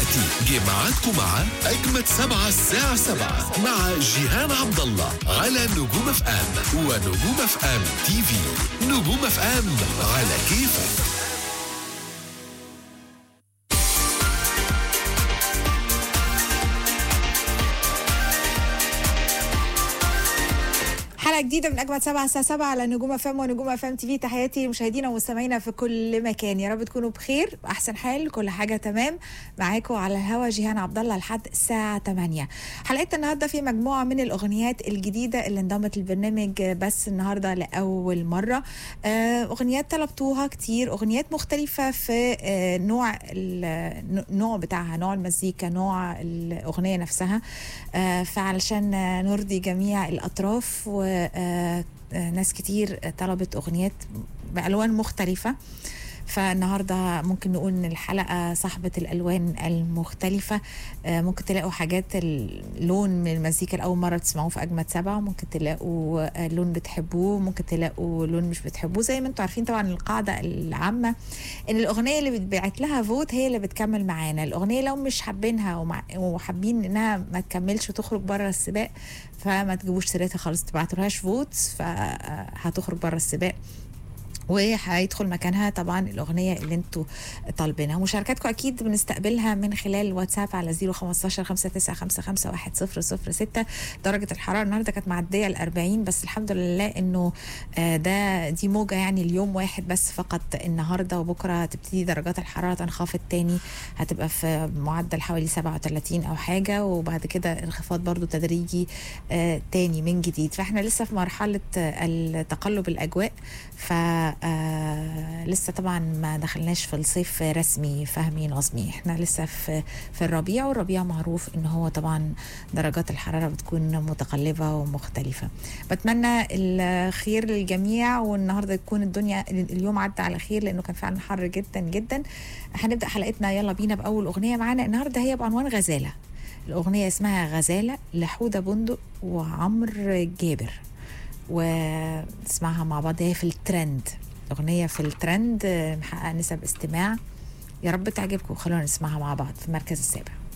دلوقتي جه ميعادكم مع أجمد سبعة الساعة سبعة مع جيهان عبد الله على نجوم اف ام ونجوم اف ام تي في نجوم اف ام على كيفك حلقه جديده من اجمد سبعة الساعه 7 على نجوم اف ام ونجوم اف ام تي في تحياتي لمشاهدينا ومستمعينا في كل مكان يا رب تكونوا بخير باحسن حال كل حاجه تمام معاكم على الهوا جيهان عبد الله لحد الساعه 8 حلقتنا النهارده في مجموعه من الاغنيات الجديده اللي انضمت للبرنامج بس النهارده لاول مره آه، اغنيات طلبتوها كتير اغنيات مختلفه في آه، نوع النوع بتاعها نوع المزيكا نوع الاغنيه نفسها آه، فعلشان آه، نرضي جميع الاطراف وناس كتير طلبت اغنيات بالوان مختلفه فالنهارده ممكن نقول ان الحلقه صاحبه الالوان المختلفه آه، ممكن تلاقوا حاجات اللون من المزيكا لاول مره تسمعوه في اجمد سبعه ممكن تلاقوا آه، لون بتحبوه ممكن تلاقوا لون مش بتحبوه زي ما انتم عارفين طبعا القاعده العامه ان الاغنيه اللي بتبعت لها فوت هي اللي بتكمل معانا الاغنيه لو مش حابينها ومع- وحابين انها ما تكملش وتخرج بره السباق فما تجيبوش سيرتها خالص تبعتولهاش فوت فهتخرج بره السباق وهيدخل مكانها طبعا الاغنيه اللي انتوا طالبينها مشاركاتكم اكيد بنستقبلها من خلال واتساب على 015 5955 1006 درجه الحراره النهارده كانت معديه ال 40 بس الحمد لله انه آه، ده دي موجه يعني اليوم واحد بس فقط النهارده وبكره تبتدي درجات الحراره تنخفض تاني هتبقى في معدل حوالي 37 او حاجه وبعد كده انخفاض برضو تدريجي آه، تاني من جديد فاحنا لسه في مرحله آه، التقلب الاجواء ف آه، لسه طبعا ما دخلناش في الصيف رسمي فهمي نظمي احنا لسه في في الربيع والربيع معروف ان هو طبعا درجات الحراره بتكون متقلبه ومختلفه بتمنى الخير للجميع والنهارده تكون الدنيا اليوم عدى على خير لانه كان فعلا حر جدا جدا هنبدا حلقتنا يلا بينا باول اغنيه معانا النهارده هي بعنوان غزاله الاغنيه اسمها غزاله لحوده بندق وعمرو جابر ونسمعها مع بعض هي في الترند أغنية في الترند محققة نسب استماع يا رب تعجبكم خلونا نسمعها مع بعض في المركز السابع